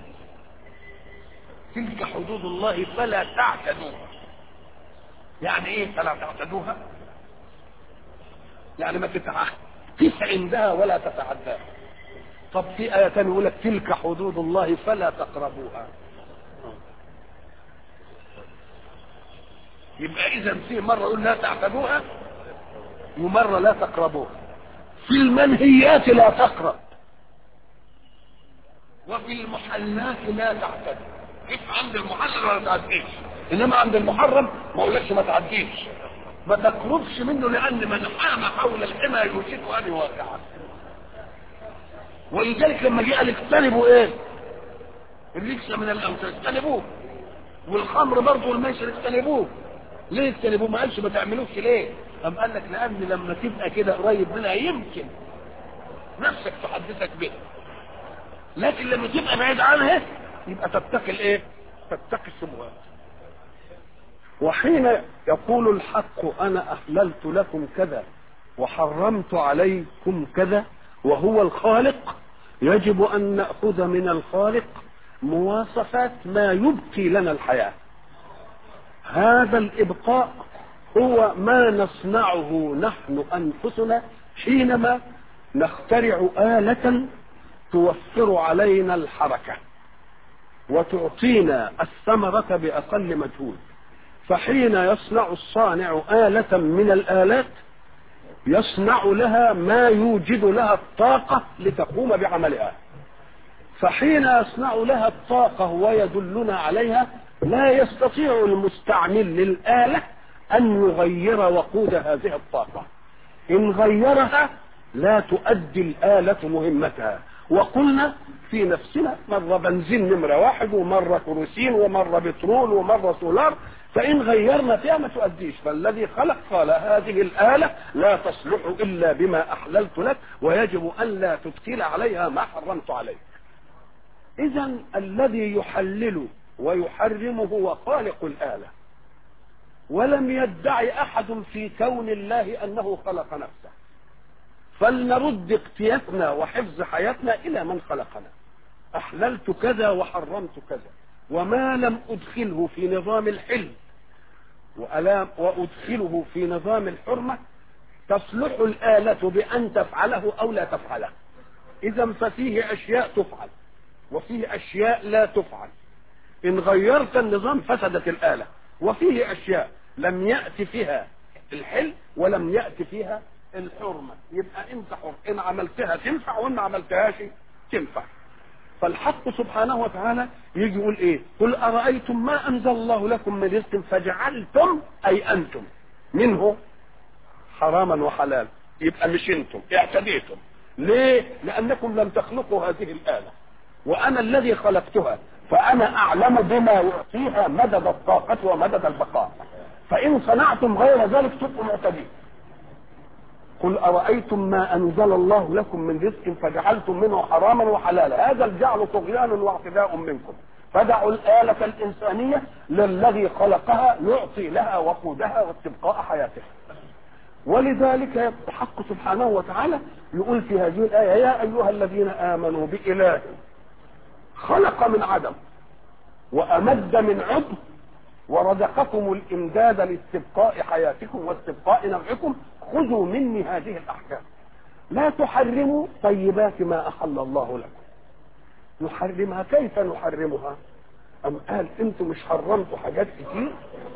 تلك حدود الله فلا تعتدوها يعني ايه فلا تعتدوها يعني ما تتعقف عندها ولا تتعداها طب في آية تانية يقول لك تلك حدود الله فلا تقربوها يبقى إذا في مرة يقول لا تعتدوها ومرة لا تقربوها في المنهيات لا تقرب وفي المحلات لا تعتدوا كيف عند المحلل ولا تعديش انما عند المحرم ما اقولكش ما تعديش ما تقربش منه لان من حام حول الحمى يوشك ان يواقعه ولذلك لما جه قال اجتنبوا ايه الرجس من الامثال اجتنبوه والخمر برضه والميسر اجتنبوه ليه اجتنبوه ما قالش ما تعملوش ليه قام قال لك لان لما تبقى كده قريب منها يمكن نفسك تحدثك بها لكن لما تبقى بعيد عنها يبقى تتقي الايه تتقي الشبهات وحين يقول الحق انا احللت لكم كذا وحرمت عليكم كذا وهو الخالق يجب ان ناخذ من الخالق مواصفات ما يبقي لنا الحياه هذا الابقاء هو ما نصنعه نحن انفسنا حينما نخترع اله توفر علينا الحركه وتعطينا الثمرة بأقل مجهود فحين يصنع الصانع آلة من الآلات يصنع لها ما يوجد لها الطاقة لتقوم بعملها فحين يصنع لها الطاقة ويدلنا عليها لا يستطيع المستعمل للآلة أن يغير وقود هذه الطاقة إن غيرها لا تؤدي الآلة مهمتها وقلنا في نفسنا مرة بنزين نمرة واحد ومرة كروسين ومرة بترول ومرة سولار فإن غيرنا فيها ما تؤديش فالذي خلق قال هذه الآلة لا تصلح إلا بما أحللت لك ويجب أن لا تدخل عليها ما حرمت عليك إذا الذي يحلل ويحرم هو خالق الآلة ولم يدعي أحد في كون الله أنه خلق نفسه فلنرد اقتياسنا وحفظ حياتنا إلى من خلقنا أحللت كذا وحرمت كذا وما لم أدخله في نظام الحلم وأدخله في نظام الحرمة تصلح الآلة بأن تفعله أو لا تفعله إذا ففيه أشياء تفعل وفيه أشياء لا تفعل إن غيرت النظام فسدت الآلة وفيه أشياء لم يأتي فيها الحل ولم يأتي فيها الحرمة يبقى انت حر ان عملتها تنفع وان ما عملتهاش تنفع فالحق سبحانه وتعالى يجي يقول ايه قل ارايتم ما انزل الله لكم من رزق فجعلتم اي انتم منه حراما وحلال يبقى مش انتم اعتديتم ليه لانكم لم تخلقوا هذه الاله وانا الذي خلقتها فانا اعلم بما يعطيها مدد الطاقه ومدد البقاء فان صنعتم غير ذلك تبقوا معتدين قل أرأيتم ما أنزل الله لكم من رزق فجعلتم منه حراما وحلالا هذا الجعل طغيان واعتداء منكم فدعوا الآلة الإنسانية للذي خلقها يعطي لها وقودها واستبقاء حياتها ولذلك الحق سبحانه وتعالى يقول في هذه الآية يا أيها الذين آمنوا بإله خلق من عدم وأمد من عضو ورزقكم الإمداد لاستبقاء حياتكم واستبقاء نوعكم خذوا مني هذه الأحكام لا تحرموا طيبات ما أحل الله لكم نحرمها كيف نحرمها أم قال أنتم مش حرمتوا حاجات كتير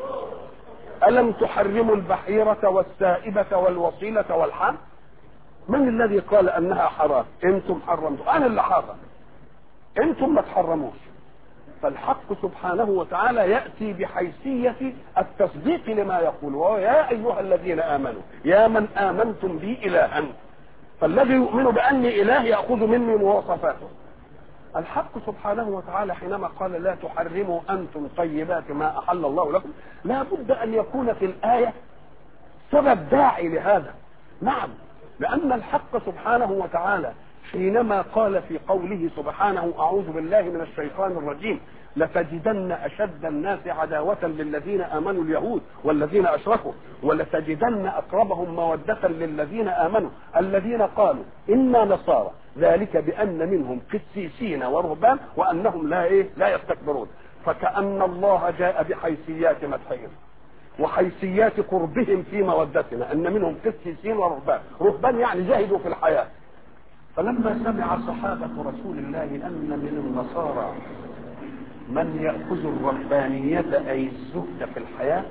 ألم تحرموا البحيرة والسائبة والوصيلة والحام من الذي قال أنها حرام أنتم حرمتوا أنا اللي حرم أنتم ما تحرموش فالحق سبحانه وتعالى يأتي بحيثية التصديق لما يقول وهو يا أيها الذين آمنوا يا من آمنتم بي إلها فالذي يؤمن بأني إله يأخذ مني مواصفاته الحق سبحانه وتعالى حينما قال لا تحرموا أنتم طيبات ما أحل الله لكم لا بد أن يكون في الآية سبب داعي لهذا نعم لأن الحق سبحانه وتعالى حينما قال في قوله سبحانه أعوذ بالله من الشيطان الرجيم لتجدن أشد الناس عداوة للذين آمنوا اليهود والذين أشركوا ولتجدن أقربهم مودة للذين آمنوا الذين قالوا إنا نصارى ذلك بأن منهم قسيسين ورهبان وأنهم لا إيه لا يستكبرون فكأن الله جاء بحيثيات مدحهم وحيثيات قربهم في مودتنا أن منهم قسيسين ورهبان رهبان يعني جاهدوا في الحياة فلما سمع صحابة رسول الله أن من النصارى من يأخذ الرهبانية أي الزهد في الحياة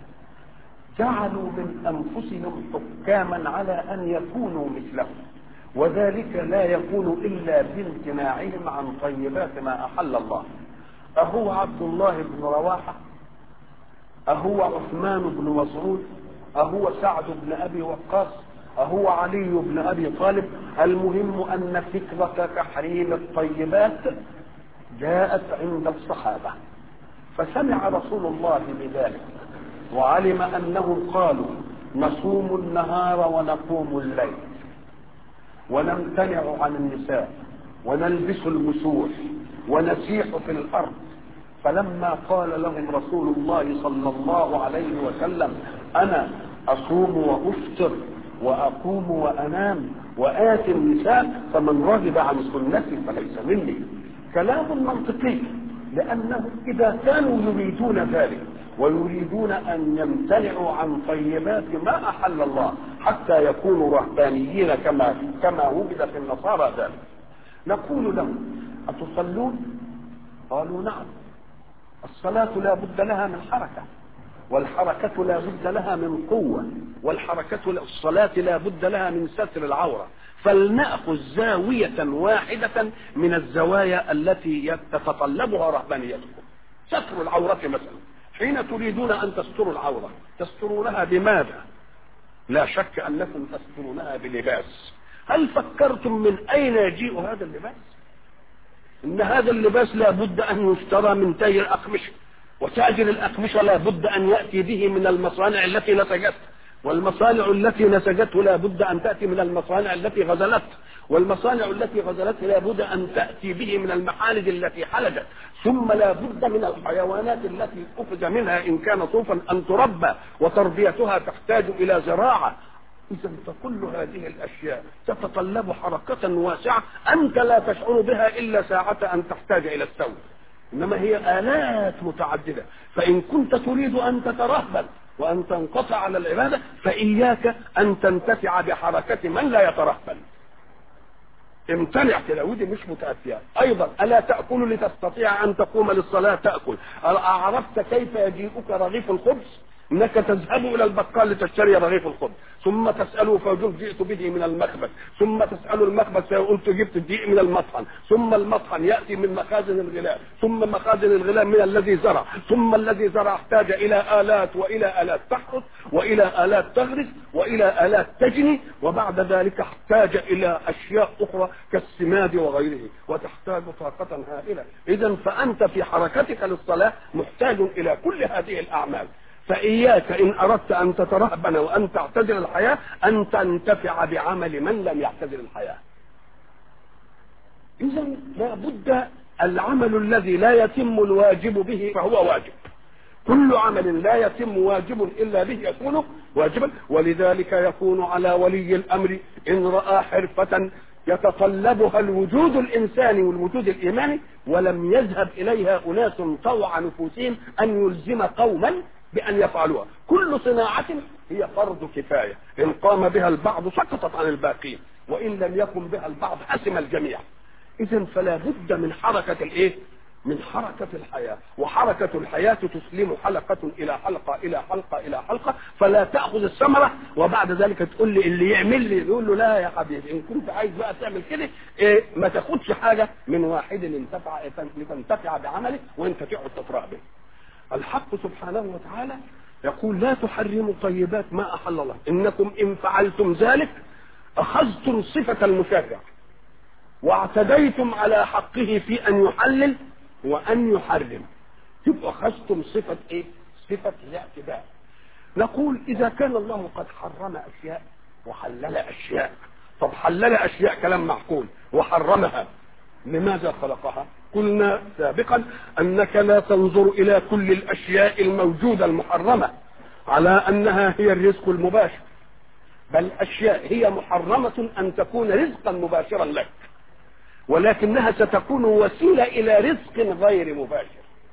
جعلوا من أنفسهم حكاما على أن يكونوا مثلهم وذلك لا يكون إلا بامتناعهم عن طيبات ما أحل الله أهو عبد الله بن رواحة أهو عثمان بن مسعود أهو سعد بن أبي وقاص أهو علي بن أبي طالب المهم أن فكرة تحريم الطيبات جاءت عند الصحابة فسمع رسول الله بذلك وعلم أنهم قالوا نصوم النهار ونقوم الليل ونمتنع عن النساء ونلبس المسوح ونسيح في الأرض فلما قال لهم رسول الله صلى الله عليه وسلم أنا أصوم وأفطر وأقوم وأنام وآتي النساء فمن رغب عن سنتي فليس مني كلام منطقي لأنهم إذا كانوا يريدون ذلك ويريدون أن يمتنعوا عن طيبات ما أحل الله حتى يكونوا رهبانيين كما كما وجد في النصارى ذلك نقول لهم أتصلون قالوا نعم الصلاة لا بد لها من حركة والحركة لا بد لها من قوة والحركة الصلاة لا بد لها من ستر العورة فلنأخذ زاوية واحدة من الزوايا التي تتطلبها رهبانيتكم ستر العورة مثلا حين تريدون أن تستروا العورة تسترونها بماذا لا شك أنكم تسترونها بلباس هل فكرتم من أين يجيء هذا اللباس إن هذا اللباس لا بد أن يشترى من تاجر الأقمشة وتاجر الأقمشة لا بد أن يأتي به من المصانع التي نسجته والمصانع التي نسجته لا بد أن تأتي من المصانع التي غزلته والمصانع التي غزلته لا بد أن تأتي به من المحالج التي حلجت ثم لا بد من الحيوانات التي أخذ منها إن كان صوفا أن تربى وتربيتها تحتاج إلى زراعة إذا فكل هذه الأشياء تتطلب حركة واسعة أنت لا تشعر بها إلا ساعة أن تحتاج إلى السوي إنما هي آلات متعددة فإن كنت تريد أن تترهبل وأن تنقطع على العبادة فإياك أن تنتفع بحركة من لا يترهبل امتنع كده ودي مش متأتية أيضا ألا تأكل لتستطيع أن تقوم للصلاة تأكل أعرفت كيف يجيئك رغيف الخبز انك تذهب الى البقال لتشتري رغيف الخبز ثم تساله فيقول جئت به من المخبز ثم تساله المخبز فيقول جبت الدقيق من المطحن ثم المطحن ياتي من مخازن الغلاء ثم مخازن الغلاء من الذي زرع ثم الذي زرع احتاج الى الات والى الات تحرث والى الات تغرس والى الات تجني وبعد ذلك احتاج الى اشياء اخرى كالسماد وغيره وتحتاج طاقه هائله اذا فانت في حركتك للصلاه محتاج الى كل هذه الاعمال فإياك إن أردت أن تترهبن وأن تعتزل الحياة أن تنتفع بعمل من لم يعتزل الحياة إذا لا بد العمل الذي لا يتم الواجب به فهو واجب كل عمل لا يتم واجب إلا به يكون واجبا ولذلك يكون على ولي الأمر إن رأى حرفة يتطلبها الوجود الإنساني والوجود الإيماني ولم يذهب إليها أناس طوع نفوسهم أن يلزم قوما بأن يفعلوها كل صناعة هي فرض كفاية إن قام بها البعض سقطت عن الباقين وإن لم يقم بها البعض أسم الجميع إذا فلا بد من حركة الإيه من حركة الحياة وحركة الحياة تسلم حلقة إلى حلقة إلى حلقة إلى حلقة فلا تأخذ الثمرة وبعد ذلك تقول لي اللي يعمل لي يقول له لا يا حبيبي إن كنت عايز بقى تعمل كده إيه ما تاخدش حاجة من واحد انتفع لتنتفع بعمله وانت تقعد تفرح به الحق سبحانه وتعالى يقول لا تحرموا طيبات ما أحل الله إنكم إن فعلتم ذلك أخذتم صفة المشرع واعتديتم على حقه في أن يحلل وأن يحرم تبقى أخذتم صفة إيه؟ صفة الاعتداء نقول إذا كان الله قد حرم أشياء وحلل أشياء طب حلل أشياء كلام معقول وحرمها لماذا خلقها قلنا سابقا انك لا تنظر الى كل الاشياء الموجوده المحرمه على انها هي الرزق المباشر بل اشياء هي محرمه ان تكون رزقا مباشرا لك ولكنها ستكون وسيله الى رزق غير مباشر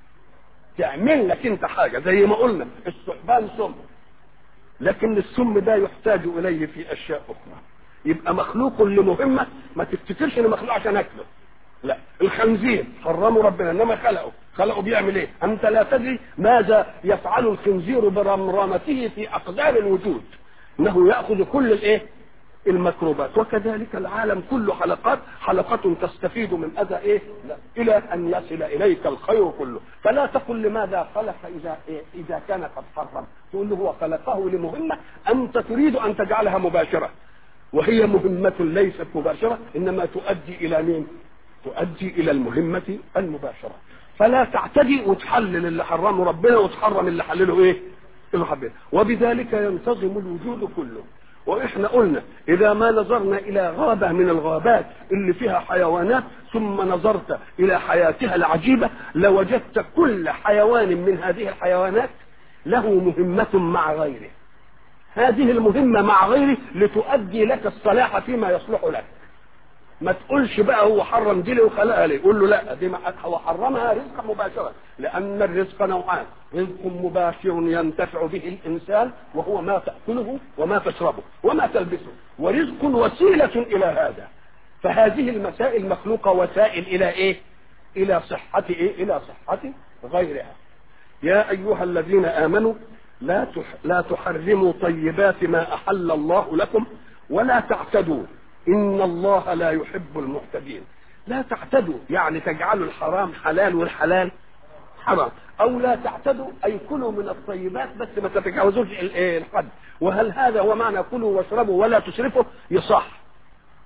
تعمل لك انت حاجه زي ما قلنا الثعبان سم لكن السم ده يحتاج اليه في اشياء اخرى يبقى مخلوق لمهمه ما تفتكرش انه مخلوق عشان اكله لا الخنزير حرمه ربنا انما خلقه خلقه بيعمل ايه انت لا تدري ماذا يفعل الخنزير برمرمته في اقدار الوجود انه ياخذ كل الايه الميكروبات وكذلك العالم كله حلقات حلقة تستفيد من أذى إيه لا. إلى أن يصل إليك الخير كله فلا تقل لماذا خلق إذا إيه؟ إذا كان قد حرم تقول له هو خلقه لمهمة أنت تريد أن تجعلها مباشرة وهي مهمة ليست مباشرة إنما تؤدي إلى مين تؤدي الى المهمة المباشرة فلا تعتدي وتحلل اللي حرمه ربنا وتحرم اللي حلله ايه اللي حبيبه وبذلك ينتظم الوجود كله واحنا قلنا اذا ما نظرنا الى غابة من الغابات اللي فيها حيوانات ثم نظرت الى حياتها العجيبة لوجدت كل حيوان من هذه الحيوانات له مهمة مع غيره هذه المهمة مع غيره لتؤدي لك الصلاح فيما يصلح لك ما تقولش بقى هو حرم دي ليه وخلقها ليه قول له لا دي هو حرمها رزقا مباشرة لأن الرزق نوعان رزق مباشر ينتفع به الإنسان وهو ما تأكله وما تشربه وما تلبسه ورزق وسيلة إلى هذا فهذه المسائل مخلوقة وسائل إلى إيه الى صحة ايه الى صحة غيرها يا ايها الذين امنوا لا تح لا تحرموا طيبات ما احل الله لكم ولا تعتدوا ان الله لا يحب المعتدين لا تعتدوا يعني تجعلوا الحرام حلال والحلال حرام او لا تعتدوا اي كلوا من الطيبات بس ما تتجاوزوش الحد وهل هذا هو معنى كلوا واشربوا ولا تسرفوا يصح